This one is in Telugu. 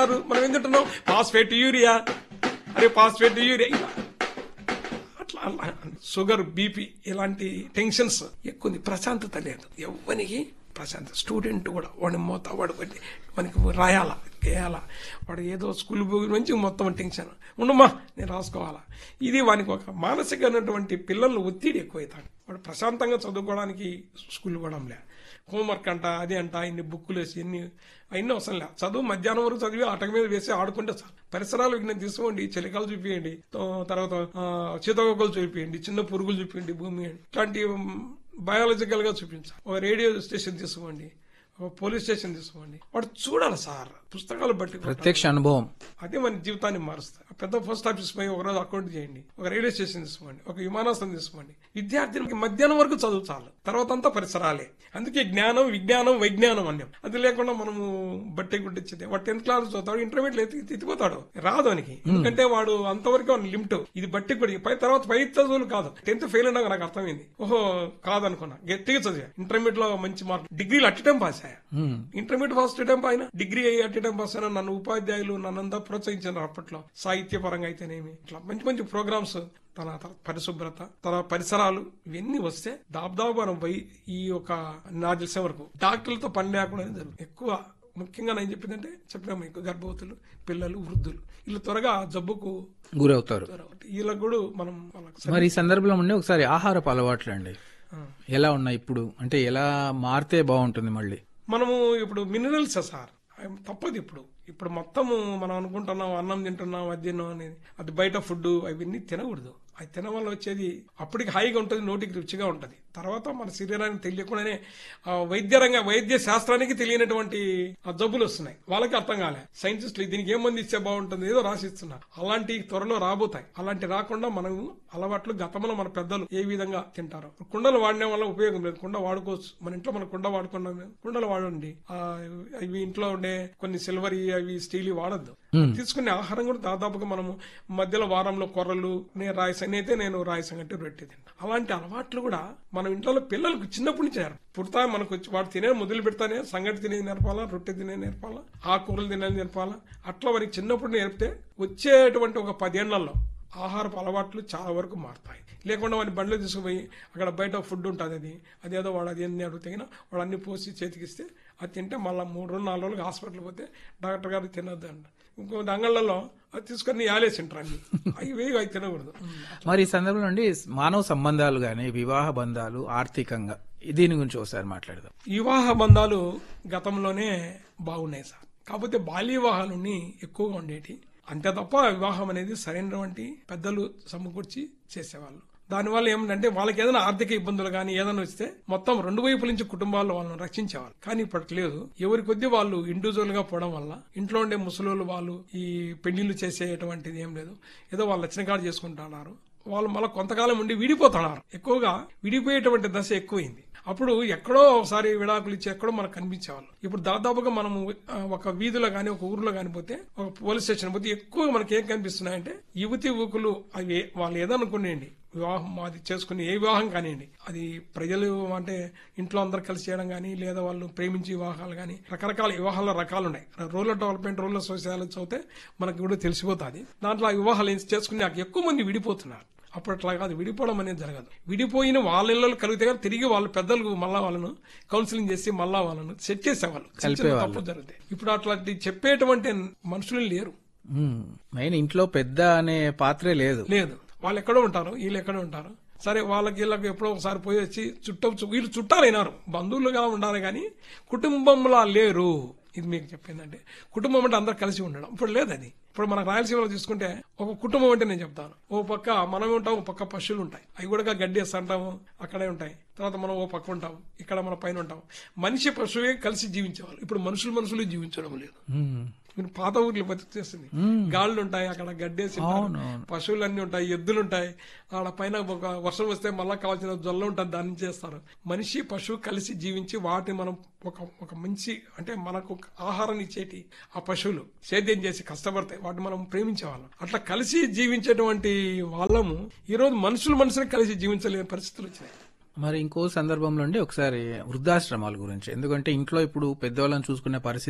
తింటున్నారు మనం ఏం తింటున్నాం ఫాస్ఫేట్ యూరియా అరే ఫాస్ఫేట్ యూరియా ఇలా అట్లా అలా షుగర్ బీపీ ఇలాంటి టెన్షన్స్ ఎక్కువ ఉంది ప్రశాంతత లేదు ఎవ్వనికి ప్రశాంతత స్టూడెంట్ కూడా వాడిని మోత వాడు వాడి- మనకి రాయాలా వేయాలా వాడు ఏదో స్కూల్ పోయి నుంచి మొత్తం టెన్షన్ ఉండమ్మా నేను రాసుకోవాలా ఇది వానికి ఒక మానసికమైనటువంటి పిల్లలు ఒత్తిడి ఎక్కువైతాడు వాడు ప్రశాంతంగా చదువుకోవడానికి స్కూల్ కూడా లే హోంవర్క్ అంట అది అంట ఇన్ని బుక్కులు వేసి ఇన్ని అవన్నీ అవసరం లే చదువు మధ్యాహ్నం వరకు చదివి ఆటక మీద వేసి ఆడుకుంటే చాలు పరిసరాలు విజ్ఞానం తీసుకోండి చలికాలు చూపియండి తో- తర్వాత ఆ, సీతాకోకలు చూపియండి చిన్న పురుగులు చూపియండి భూమి ఇట్లాంటి బయాలజికల్ గా చూపించాలి ఒక రేడియో స్టేషన్ తీసుకోండి ఒక పోలీస్ స్టేషన్ తీసుకోండి వాడు చూడాలి సార్ పుస్తకాలు బట్టి కొట్టాలి. ప్రత్యక్ష అనుభవం అదే మన జీవితాన్ని మారుస్తాయి ఆ పెద్ద పోస్ట్ ఆఫీస్ పోయి ఒకరోజు అకౌంట్ చేయండి ఒక రైల్వే స్టేషన్ తీసుకోండి ఒక విమానాశ్రయం తీసుకోండి విద్యార్థులకి మధ్యాహ్నం వరకు చదువు చాలు తర్వాత అంతా పరిసరాలే అందుకే జ్ఞానం విజ్ఞానం వైజ్ఞానం అన్నాం అది లేకుండా మనము బట్టి గుట్టించింది వాడు టెన్త్ క్లాస్ చదువుతాడు ఇంటర్మీడియట్ ఎత్తిపోతాడు రాదు అనికి ఎందుకంటే వాడు అంతవరకు లిమిట్ ఇది బట్టి కొడి పై తర్వాత పై చదువులు కాదు టెన్త్ ఫెయిల్ అయినాక నాకు అర్థమైంది ఓహో కాదనుకున్నా గట్టిగా చదివా ఇంటర్మీడియట్ లో మంచి మార్క్ డిగ్రీలు అట్టడం పాస్ అయ్యా ఇంటర్మీడియట్ ఫస్ట్ టైం పైన డిగ్రీ అట్టడం పాస్ అయినా నన్ను ఉపాధ్యాయులు నన్నంతా ప్రోత్సహించారు అప్పట్లో సాహిత్య పరంగా అయితేనేమి ఇట్లా మంచి మంచి ప్రోగ్రామ్స్ తన తన పరిశుభ్రత తన పరిసరాలు ఇవన్నీ వస్తే దాదాపు మనం పోయి ఈ యొక్క నాకు తెలిసే వరకు డాక్టర్లతో పని లేకుండా జరుగుతుంది ఎక్కువ ముఖ్యంగా నేను చెప్పిందంటే చెప్పినా మీకు గర్భవతులు పిల్లలు వృద్ధులు వీళ్ళు త్వరగా జబ్బుకు గురవుతారు గురవుతారు. వీళ్ళకు కూడా మనం వాళ్ళకి మరి ఈ సందర్భంలో ఉండి ఒకసారి ఆహారపు అలవాట్లు అండి ఎలా ఉన్నాయి ఇప్పుడు అంటే ఎలా మారితే బాగుంటుంది మళ్ళీ మనము ఇప్పుడు మినరల్స్ సార్ అవి తప్పదు ఇప్పుడు ఇప్పుడు మొత్తము మనం అనుకుంటున్నాం అన్నం తింటున్నాం అది తిన్నాం అనేది అది బయట ఫుడ్ అవన్నీ తినకూడదు అది తినడం వల్ల వచ్చేది అప్పటికి హాయిగా ఉంటుంది నోటికి రుచిగా ఉంటుంది తర్వాత మన శరీరానికి తెలియకుండానే ఆ వైద్య రంగ వైద్య శాస్త్రానికి తెలియనటువంటి ఆ జబ్బులు వస్తున్నాయి వాళ్ళకి అర్థం కాలే సైంటిస్టులు దీనికి ఏం మంది ఇస్తే బాగుంటుంది ఏదో రాసిస్తున్నారు అలాంటి త్వరలో రాబోతాయి అలాంటి రాకుండా మనం అలవాట్లు గతంలో మన పెద్దలు ఏ విధంగా తింటారు కుండలు వాడడం వల్ల ఉపయోగం లేదు కుండ వాడుకోవచ్చు మన ఇంట్లో మన కుండ వాడుకున్నాం మేము. కుండలు వాడండి ఆ, ఇవి ఇంట్లో ఉండే కొన్ని సిల్వర్ అవి స్టీల్ వాడద్దు తీసుకునే ఆహారం కూడా దాదాపుగా మనము మధ్యలో వారంలో కొర్రలు నేను రాయసం అయితే నేను రాయసం అంటే రొట్టె తింటా అలాంటి అలవాట్లు కూడా మనం ఇంట్లో పిల్లలకు చిన్నప్పటి నుంచి నేర్పాలి. పుడతా మనకు వచ్చి వాడు తినే మొదలు పెడతానే సంగటి తినేది నేర్పాలా రొట్టె తినే నేర్పాలా ఆకుకూరలు తినేది నేర్పాలా అట్లా వారికి చిన్నప్పుడు నేర్పితే వచ్చేటువంటి ఒక పదేళ్లలో ఆహారపు అలవాట్లు చాలా వరకు మారుతాయి లేకుండా వాడిని బండ్లు తీసుకుపోయి అక్కడ బయట ఫుడ్ ఉంటుంది అది అదేదో వాడు అది ఎన్ని అడుగుతాయినా వాడు అన్ని పోసి చేతికిస్తే అది తింటే మళ్ళీ మూడు రోజులు నాలుగు రోజులు హాస్పిటల్ పోతే డాక్టర్ గారు తినొద్దు అంట ఇంకో అంగళ్ళలో అది తీసుకొని యాలేసి ఉంటారు అన్ని అవి వేయి అవి తినకూడదు మరి ఈ సందర్భంలో నుండి మానవ సంబంధాలు గాని వివాహ బంధాలు ఆర్థికంగా దీని గురించి ఒకసారి మాట్లాడదాం వివాహ బంధాలు గతంలోనే బాగున్నాయి సార్ కాకపోతే బాల్య వివాహాలని ఎక్కువగా ఉండేటి అంతే తప్ప వివాహం అనేది సరైనటువంటి పెద్దలు సమకూర్చి చేసేవాళ్ళు దానివల్ల ఏమిటంటే వాళ్ళకి ఏదైనా ఆర్థిక ఇబ్బందులు కానీ ఏదైనా వస్తే మొత్తం రెండు వైపుల నుంచి కుటుంబాల్లో వాళ్ళని రక్షించేవాళ్ళు కానీ ఇప్పటికి లేదు ఎవరి కొద్దీ వాళ్ళు ఇండివిజువల్ గా పోవడం వల్ల ఇంట్లో ఉండే ముసలోళ్ళు వాళ్ళు ఈ పెళ్లిళ్ళు చేసేటువంటిది ఏం లేదు ఏదో వాళ్ళు వచ్చిన కాడ చేసుకుంటున్నారు వాళ్ళు మళ్ళీ కొంతకాలం ఉండి విడిపోతున్నారు ఎక్కువగా విడిపోయేటువంటి దశ ఎక్కువైంది అప్పుడు ఎక్కడో ఒకసారి విడాకులు ఇచ్చి ఎక్కడో మనకు కనిపించేవాళ్ళు ఇప్పుడు దాదాపుగా మనము ఆ, ఒక వీధిలో గానీ ఒక ఊర్లో గాని పోతే ఒక పోలీస్ స్టేషన్ పోతే ఎక్కువ మనకి ఏం కనిపిస్తున్నాయంటే యువతి యువకులు అవి వాళ్ళు ఏదనుకునేయండి వివాహం అది చేసుకుని ఏ వివాహం కానివ్వండి అది ప్రజలు అంటే ఇంట్లో అందరు కలిసి చేయడం కానీ లేదా వాళ్ళు ప్రేమించి వివాహాలు కానీ రకరకాల వివాహాల రకాలు ఉన్నాయి రూరల్ డెవలప్మెంట్ రూరల్ సోషాలజీ చదివితే మనకు కూడా తెలిసిపోతుంది దాంట్లో ఆ వివాహాలు ఏం చేసుకుని నాకు ఎక్కువ మంది విడిపోతున్నారు అప్పుడు అట్లా కాదు విడిపోవడం అనేది జరగదు విడిపోయిన వాళ్ళ ఇళ్ళలో కలిగితే కానీ తిరిగి వాళ్ళ పెద్దలు మళ్ళా వాళ్ళను కౌన్సిలింగ్ చేసి మళ్ళా వాళ్ళను సెట్ చేసేవాళ్ళు చిన్న చిన్న తప్పు జరుగుతాయి ఇప్పుడు అట్లాంటి చెప్పేటువంటి మనుషులు లేరు మెయిన్ ఇంట్లో పెద్ద అనే పాత్రే లేదు లేదు వాళ్ళు ఎక్కడో ఉంటారు వీళ్ళు ఎక్కడో ఉంటారు సరే వాళ్ళకి వీళ్ళకి ఎప్పుడో ఒకసారి పోయి వచ్చి చుట్టం వీళ్ళు చుట్టాలైనారు బంధువులుగా ఉండాలి కానీ కుటుంబంలా లేరు ఇది మీకు చెప్పిందంటే కుటుంబం అంటే అందరు కలిసి ఉండడం ఇప్పుడు లేదు అది ఇప్పుడు మన రాయలసీమలో తీసుకుంటే ఒక కుటుంబం అంటే నేను చెప్తాను ఓ పక్క మనం ఉంటాం ఓ పక్క పశువులు ఉంటాయి అవి కూడా గడ్డి వేస్తుంటాము అక్కడే ఉంటాయి తర్వాత మనం ఓ పక్క ఉంటాం ఇక్కడ మన పైన ఉంటాం మనిషి పశువే కలిసి జీవించేవాళ్ళు ఇప్పుడు మనుషులు మనుషులు జీవించడం లేదు మ్మ్. మీరు పాత ఊర్లు బతికేస్తుంది గాళ్ళు ఉంటాయి అక్కడ గడ్డేసి పశువులు అన్ని ఉంటాయి ఎద్దులు ఉంటాయి ఆడ పైన ఒక వర్షం వస్తే మళ్ళా కావాల్సిన జొల్ల ఉంటుంది దాన్ని చేస్తారు మనిషి పశువు కలిసి జీవించి వాటిని మనం ఒక ఒక మంచి అంటే మనకు ఒక ఆహారం ఇచ్చేటి ఆ పశువులు సేద్యం చేసి కష్టపడతాయి వాటిని మనం ప్రేమించేవాళ్ళం అట్లా కలిసి జీవించేటువంటి వాళ్ళము ఈ రోజు మనుషులు మనుషులు కలిసి జీవించలేని పరిస్థితులు వచ్చినాయి మరి ఇంకో సందర్భంలో ఉండి ఒకసారి వృద్ధాశ్రమాల గురించి ఎందుకంటే ఇంట్లో ఇప్పుడు పెద్దవాళ్ళని చూసుకునే పరిస్థితి